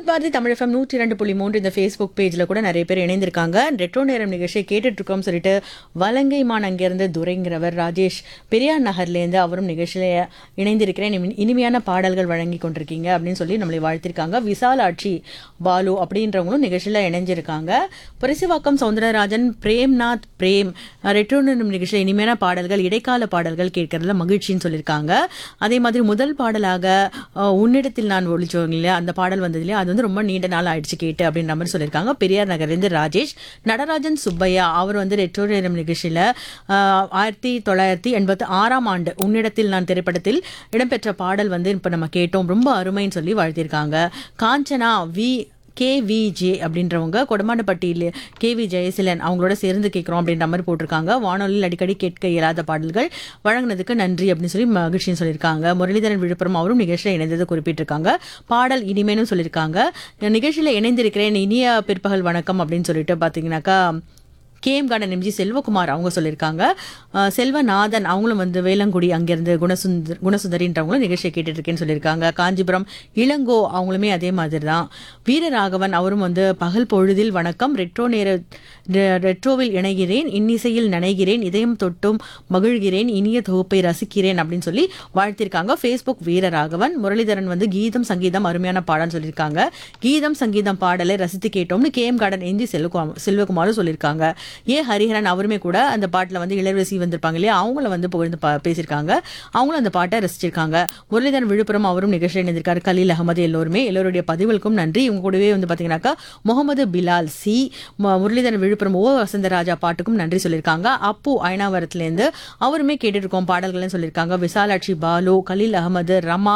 Bharathi Tamil FM நூற்றி இரண்டு புள்ளி மூன்று இந்த ஃபேஸ்புக் பேஜில் கூட நிறைய பேர் இணைந்திருக்காங்க ரெட்ரோ நேரம் நிகழ்ச்சியை கேட்டுட்டு இருக்கோம் சொல்லிட்டு வலங்கைமான் அங்கேருந்து துரைங்கிறவர் ராஜேஷ் பெரியார் நகர்லேருந்து அவரும் நிகழ்ச்சியில் இணைந்திருக்கிறேன் இனி- இனிமையான பாடல்கள் வழங்கி கொண்டிருக்கீங்க அப்படின்னு சொல்லி நம்மளை வாழ்த்திருக்காங்க விசாலாட்சி பாலு அப்படின்றவங்களும் நிகழ்ச்சியில் இணைஞ்சிருக்காங்க பரிசுவாக்கம் சவுந்தரராஜன் பிரேம்நாத் பிரேம் ரெட்ரோ நேரம் நிகழ்ச்சியில் இனிமையான பாடல்கள் இடைக்கால பாடல்கள் கேட்கறதுல மகிழ்ச்சின்னு சொல்லியிருக்காங்க அதே மாதிரி முதல் பாடலாக அஹ், உன்னிடத்தில் நான் ஒழிச்சோங்க இல்லையா அந்த பாடல் வந்தது இல்லையா அது வந்து ரொம்ப நீண்ட நாள் ஆயிடுச்சு கேட்டு அப்படின்ற மாதிரி சொல்லியிருக்காங்க பெரியார் நகர்லேருந்து ராஜேஷ் நடராஜன் சுப்பையா அவர் வந்து ரெட்ரோ நேரம் நிகழ்ச்சியில் ஆயிரத்தி தொள்ளாயிரத்தி எண்பத்தி ஆறாம் ஆண்டு உன்னிடத்தில் நான் திரைப்படத்தில் இடம்பெற்ற பாடல் வந்து இப்போ நம்ம கேட்டோம் ரொம்ப அருமைன்னு சொல்லி வாழ்த்தியிருக்காங்க காஞ்சனா வி கேவிஜே அப்படின்றவங்க கொடமாண்டப்பட்டியில் கேவி ஜெயசிலன் அவங்களோட சேர்ந்து கேட்குறோம் அப்படின்ற மாதிரி போட்டிருக்காங்க வானொலியில் அடிக்கடி கேட்க இயலாத பாடல்கள் வழங்கினதுக்கு நன்றி அப்படின்னு சொல்லி மகிழ்ச்சின்னு சொல்லியிருக்காங்க முரளிதரன் விழுப்புரம் அவரும் நிகழ்ச்சியில் இணைந்ததை குறிப்பிட்டிருக்காங்க பாடல் இனிமேனும் சொல்லியிருக்காங்க நிகழ்ச்சியில் இணைந்திருக்கிறேன் இனிய பிற்பகல் வணக்கம் அப்படின்னு சொல்லிட்டு பார்த்தீங்கன்னாக்கா கேஎம் கார்டன் எம்ஜி செல்வகுமார் அவங்க சொல்லியிருக்காங்க அஹ் செல்வநாதன் அவங்களும் வந்து வேலங்குடி அங்கேருந்து குணசுந்தர் குணசுந்தரின்றவங்களும் நிகழ்ச்சியை கேட்டுட்டு இருக்கேன்னு சொல்லியிருக்காங்க காஞ்சிபுரம் இளங்கோ அவங்களுமே அதே மாதிரி தான் வீரராகவன் அவரும் வந்து பகல் பொழுதில் வணக்கம் ரெட்ரோ நேர ரெ- ரெட்ரோவில் இணைகிறேன் இன்னிசையில் நனைகிறேன் இதயம் தொட்டும் மகிழ்கிறேன் இனிய தொகுப்பை ரசிக்கிறேன் அப்படின்னு சொல்லி வாழ்த்திருக்காங்க ஃபேஸ்புக் வீரராகவன் முரளிதரன் வந்து கீதம் சங்கீதம் அருமையான பாடல்னு சொல்லியிருக்காங்க கீதம் சங்கீதம் பாடலை ரசித்து கேட்டோம்னு கேஎம் கார்டன் எஞ்சி செல்வகுமார் செல்வகுமாரும் சொல்லியிருக்காங்க ஏ ஹரிஹரன் அவருமே கூட அந்த பாட்டில் வந்து இளவரசி வந்திருப்பாங்க இல்லையா அவங்கள வந்து புகழ்ந்து பா- பேசியிருக்காங்க அவங்களும் அந்த பாட்டை ரசிச்சிருக்காங்க முரளிதரன் விழுப்புரம் அவரும் நிகழ்ச்சியில் இணைந்திருக்காரு கலீல் அகமது எல்லோருமே எல்லோருடைய பதிவுகளுக்கும் நன்றி இவங்க கூடவே வந்து பார்த்தீங்கன்னாக்கா முகமது பிலால் சி மு- முரளிதரன் விழுப்புரம் ஓ வசந்தராஜா பாட்டுக்கும் நன்றி சொல்லியிருக்காங்க அப்பு அயனாவரத்துலேருந்து அவருமே கேட்டுருக்கோம் பாடல்கள்னு சொல்லியிருக்காங்க விசாலாட்சி பாலு கலீல் அகமது ரமா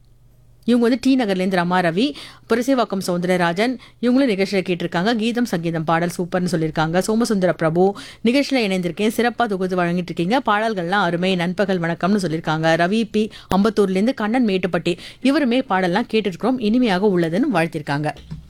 இவங்க வந்து டி நகர்லேருந்து ரமா ரவி புரசேவாக்கம் சவுந்தரராஜன் இவங்களும் நிகழ்ச்சியில் கேட்டிருக்காங்க கீதம் சங்கீதம் பாடல் சூப்பர்னு சொல்லியிருக்காங்க சோமசுந்தர பிரபு நிகழ்ச்சியில் இணைந்திருக்கேன் சிறப்பாக தொகுத்து வழங்கிட்டு இருக்கீங்க பாடல்கள்லாம் அருமை நண்பகல் வணக்கம்னு சொல்லியிருக்காங்க ரவி பி அம்பத்தூர்லேருந்து கண்ணன் மேட்டுப்பட்டி இவருமே பாடல்லாம் கேட்டுருக்கிறோம் இனிமையாக உள்ளதுன்னு வாழ்த்திருக்காங்க